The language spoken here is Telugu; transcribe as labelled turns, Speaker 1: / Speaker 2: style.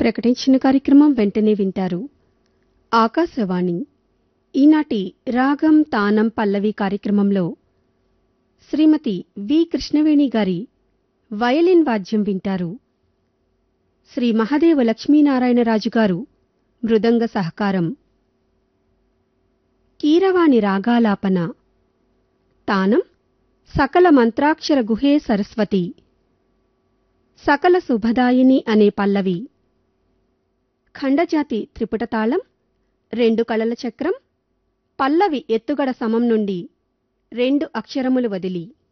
Speaker 1: ప్రకటించిన కార్యక్రమం వెంటనే వింటారు ఆకాశవాణి ఈనాటి రాగం తానం పల్లవి కార్యక్రమంలో శ్రీమతి వి కృష్ణవేణి గారి వయలిన్ వాద్యం వింటారు శ్రీ మహదేవ లక్ష్మీనారాయణరాజు గారు మృదంగ సహకారం కీరవాణి రాగాలాపన తానం సకల మంత్రాక్షర గుహే సరస్వతి సకల శుభదాయిని అనే పల్లవి ఖండజాతి త్రిపుటతాళం రెండు కళల చక్రం పల్లవి ఎత్తుగడ సమం నుండి రెండు అక్షరములు వదిలి